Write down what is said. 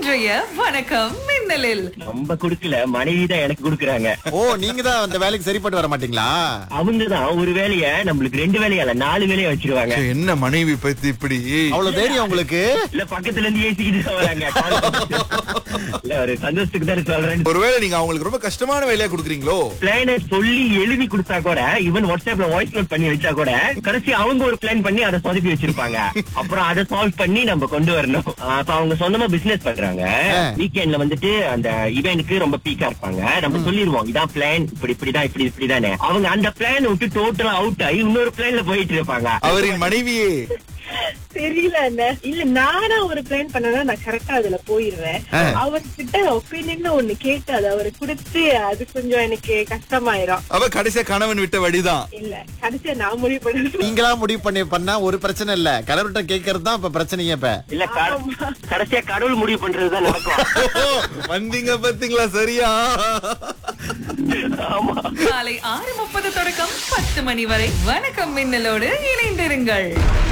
இன்றைய வணக்கம் மின்னலில் நம்ம குடுக்கல மனைவி தான் எனக்கு குடுக்குறாங்க ஓ நீங்க தான் அந்த வேலைக்கு சரிப்பட்டு வர மாட்டீங்களா அவங்க தான் ஒரு வேலைய நம்மளுக்கு ரெண்டு வேலையா இல்ல நாலு வேலையா வச்சிருவாங்க சே, என்ன மனைவி பத்தி இப்படி அவ்வளவு தைரியம் உங்களுக்கு இல்ல பக்கத்துல இருந்து ஏசிக்கிட்டு தான் வராங்க இல்ல ஒரு சந்தோஷத்துக்கு தான் சொல்றேன் ஒருவேளை நீங்க அவங்களுக்கு ரொம்ப கஷ்டமான வேலையா கொடுக்குறீங்களோ பிளான சொல்லி எழுதி கொடுத்தா கூட ஈவன் வாட்ஸ்அப்ல வாய்ஸ் நோட் பண்ணி வச்சா கூட கடைசி அவங்க ஒரு பிளான் பண்ணி அதை சொதப்பி வச்சிருப்பாங்க அப்புறம் அதை சால்வ் பண்ணி நம்ம கொண்டு வரணும் ஆஹ் அப்ப அவங்க சொந்தமா பிசினஸ் பண்றாங்க வீக்கெண்ட்ல வந்துட்டு அந்த இவனுக்கு ரொம்ப பீக்கா இருப்பாங்க நம்ம சொல்லிருவோம் இதான் பிளான் இப்படி இப்படிதான் இப்படி இப்படிதானே அவங்க அந்த பிளான் விட்டு டோட்டலா அவுட் ஆகி இன்னொரு பிளான்ல போயிட்டு இருப்பாங்க அவரின் மனைவியே தெரியல அண்ணே இல்ல நானா ஒரு பிளான் பண்ணனா நான் கரெக்டா அதுல போயிருவேன் அவர்கிட்ட ஒப்பீனியன் ஒண்ணு கேட்டு அது அவரு கொடுத்து அது கொஞ்சம் எனக்கு கஷ்டமாயிரும் அவ கடைசியா கணவன் விட்ட வழிதான் இல்ல கடைசியா நான் முடிவு பண்ணது நீங்களா முடிவு பண்ணி பண்ணா ஒரு பிரச்சனை இல்ல கலவர்கிட்ட கேட்கறது தான் இப்ப பிரச்சனையே இப்ப இல்ல க- கடைசியா கடவுள் முடிவு பண்றதுதான் நடக்கும் வந்தீங்க பாத்தீங்களா சரியா ஆமா காலை ஆறு முப்பது தொடக்கம் பத்து மணி வரை வணக்கம் மின்னலோடு இணைந்திருங்கள்